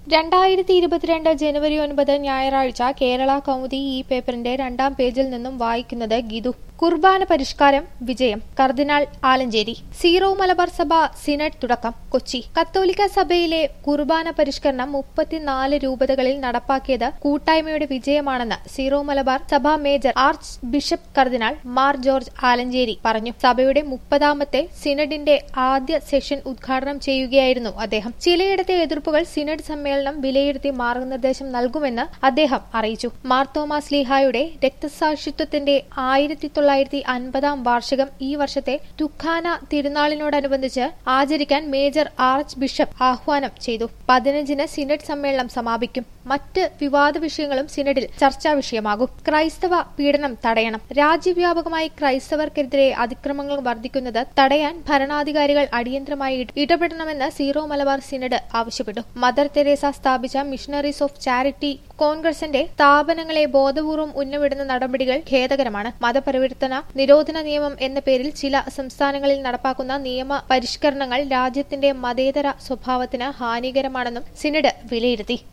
രണ്ടായിരത്തി ഇരുപത്തിരണ്ട് ജനുവരി ഒൻപത് ഞായറാഴ്ച കേരള കൗമുദി ഈ പേപ്പറിന്റെ രണ്ടാം പേജിൽ നിന്നും വായിക്കുന്നത് ഗിതു കുർബാന പരിഷ്കാരം വിജയം കർദിനാൾ ആലഞ്ചേരി സീറോ മലബാർ സഭ സിനഡ് തുടക്കം കൊച്ചി കത്തോലിക്ക സഭയിലെ കുർബാന പരിഷ്കരണം മുപ്പത്തിനാല് രൂപതകളിൽ നടപ്പാക്കിയത് കൂട്ടായ്മയുടെ വിജയമാണെന്ന് സീറോ മലബാർ സഭ major archbishop cardinal Mar George Alencherry പറഞ്ഞു സഭയുടെ മുപ്പതാമത്തെ സിനഡിന്റെ ആദ്യ സെഷൻ ഉദ്ഘാടനം ചെയ്യുകയായിരുന്നു അദ്ദേഹം ചിലയിടത്തെ എതിർപ്പുകൾ സിനഡ് സമ്മേളനം വിലയിരുത്തി മാർഗനിർദ്ദേശം നൽകുമെന്ന് അദ്ദേഹം അറിയിച്ചു മാർത്തോമാ സ്ലീഹായുടെ രക്തസാക്ഷിത്വത്തിന്റെ ആയിരത്തി തൊള്ളായിരത്തി അൻപതാം വാർഷികം ഈ വർഷത്തെ തുഖാന തിരുനാളിനോടനുബന്ധിച്ച് ആചരിക്കാൻ മേജർ ആർച്ച് ബിഷപ്പ് ആഹ്വാനം ചെയ്തു പതിനഞ്ചിന് സിനഡ് സമ്മേളനം സമാപിക്കും മറ്റ് വിവാദ വിഷയങ്ങളും സിനഡിൽ ചർച്ചാ വിഷയമാകും ക്രൈസ്തവ പീഡനം തടയണം രാജ്യവ്യാപകമായി ക്രൈസ്തവർക്കെതിരെ അതിക്രമങ്ങൾ വർദ്ധിക്കുന്നത് തടയാൻ ഭരണാധികാരികൾ അടിയന്തരമായി ഇടപെടണമെന്ന് സീറോ മലബാർ സിനഡ് ആവശ്യപ്പെട്ടു മദർ തെരേസ സ്ഥാപിച്ച മിഷണറീസ് ഓഫ് ചാരിറ്റി കോൺഗ്രസിന്റെ സ്ഥാപനങ്ങളെ ബോധപൂർവം ഉന്നവിടുന്ന നടപടികൾ ഖേദകരമാണ് മതപരിവർത്തന നിരോധന നിയമം എന്ന പേരിൽ ചില സംസ്ഥാനങ്ങളിൽ നടപ്പാക്കുന്ന നിയമ പരിഷ്കരണങ്ങൾ രാജ്യത്തിന്റെ മതേതര സ്വഭാവത്തിന് ഹാനികരമാണെന്നും സിനഡ് വിലയിരുത്തി